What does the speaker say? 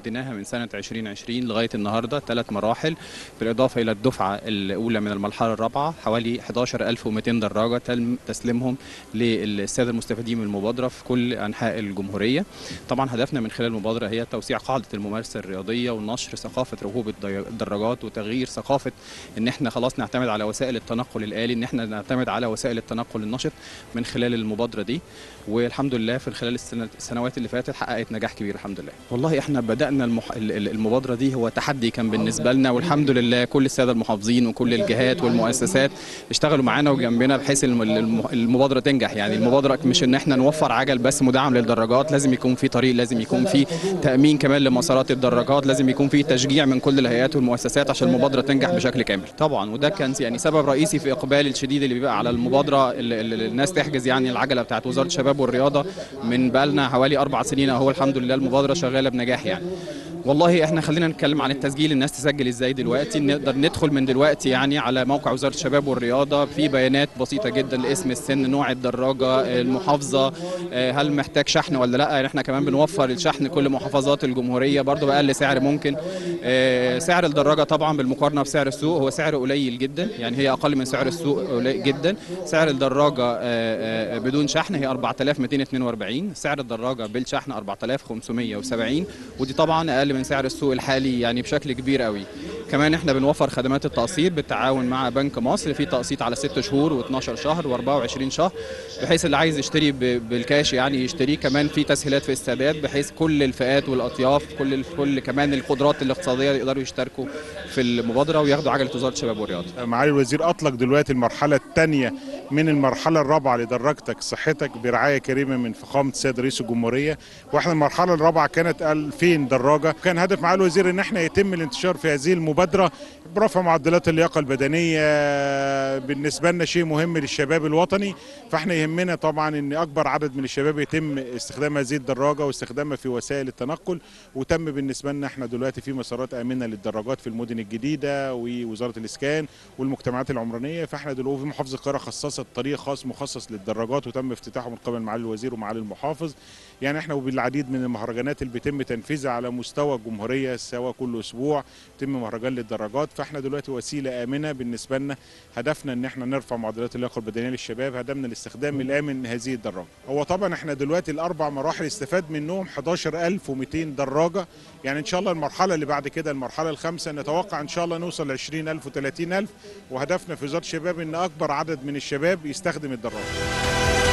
اديناها من سنه 2020 لغايه النهارده ثلاث مراحل بالاضافه الى الدفعه الاولى من المرحله الرابعه حوالي 11200 دراجه تم تسليمهم للساده المستفيدين من المبادره في كل انحاء الجمهوريه طبعا هدفنا من خلال المبادره هي توسيع قاعده الممارسه الرياضيه ونشر ثقافه ركوب الدي- الدراجات وتغيير ثقافه ان احنا خلاص نعتمد على وسائل التنقل الالي ان احنا نعتمد على وسائل التنقل النشط من خلال المبادره دي والحمد لله في خلال السنة السنوات اللي فاتت حققت نجاح كبير الحمد لله والله احنا بدانا المح... ال- ال- المبادره دي هو تحدي كان بالنسبه لنا والحمد لله كل الساده المحافظين وكل الجهات والمؤسسات اشتغلوا معانا وجنبنا بحيث الم- الم- المبادره تنجح يعني المبادره مش ان احنا نوفر عجل بس مدعم للدراجات لازم يكون في طريق لازم يكون في تامين كمان لمسارات الدراجات لازم يكون في تشجيع من كل الهيئات والمؤسسات عشان المبادره تنجح بشكل كامل طبعا وده كان يعني سبب رئيسي في اقبال الشديد اللي بيبقى على المبادره اللي اللي الناس تحجز يعني العجله بتاعت وزاره الشباب والرياضه من بقالنا حوالي اربع سنين اهو الحمد لله المبادره شغاله بنجاح يعني والله احنا خلينا نتكلم عن التسجيل الناس تسجل ازاي دلوقتي نقدر ندخل من دلوقتي يعني على موقع وزاره الشباب والرياضه في بيانات بسيطه جدا لاسم السن نوع الدراجه المحافظه آه، هل محتاج شحن ولا لا يعني احنا كمان بنوفر الشحن كل محافظات الجمهوريه برضو باقل سعر ممكن آه، سعر الدراجه طبعا بالمقارنه بسعر السوق هو سعر قليل جدا يعني هي اقل من سعر السوق قليل جدا سعر الدراجه آه، آه، بدون شحن هي 4242 سعر الدراجه بالشحن 4570 ودي طبعا اقل من سعر السوق الحالي يعني بشكل كبير قوي كمان احنا بنوفر خدمات التقسيط بالتعاون مع بنك مصر في تقسيط على 6 شهور و12 شهر و24 شهر بحيث اللي عايز يشتري ب- بالكاش يعني يشتريه كمان في تسهيلات في السداد بحيث كل الفئات والاطياف كل كل كمان القدرات الاقتصاديه يقدروا يشتركوا في المبادره وياخدوا عجله وزاره الشباب والرياضه معالي الوزير اطلق دلوقتي المرحله الثانيه من المرحله الرابعه لدراجتك صحتك برعايه كريمه من فخامه السيد رئيس الجمهوريه واحنا المرحله الرابعه كانت 2000 دراجه كان هدف معالي الوزير ان احنا يتم الانتشار في هذه المبادره برفع معدلات اللياقه البدنيه بالنسبه لنا شيء مهم للشباب الوطني فاحنا يهمنا طبعا ان اكبر عدد من الشباب يتم استخدام هذه الدراجه واستخدامها في وسائل التنقل وتم بالنسبه لنا احنا دلوقتي في مسارات امنه للدراجات في المدن الجديده ووزاره الاسكان والمجتمعات العمرانيه فاحنا دلوقتي في محافظه القاهره خصصت طريق خاص مخصص للدراجات وتم افتتاحه من قبل معالي الوزير ومعالي المحافظ يعني احنا وبالعديد من المهرجانات اللي بيتم تنفيذها على مستوى الجمهوريه سواء كل اسبوع يتم مهرجان للدراجات فاحنا دلوقتي وسيله امنه بالنسبه لنا هدفنا ان احنا نرفع معدلات اللياقه البدنيه للشباب هدفنا الاستخدام الامن لهذه الدراجه هو طبعا احنا دلوقتي الاربع مراحل استفاد منهم 11200 دراجه يعني ان شاء الله المرحله اللي بعد كده المرحله الخامسه نتوقع ان شاء الله نوصل ل 20000 و30000 وهدفنا في وزاره الشباب ان اكبر عدد من الشباب يستخدم الدراجه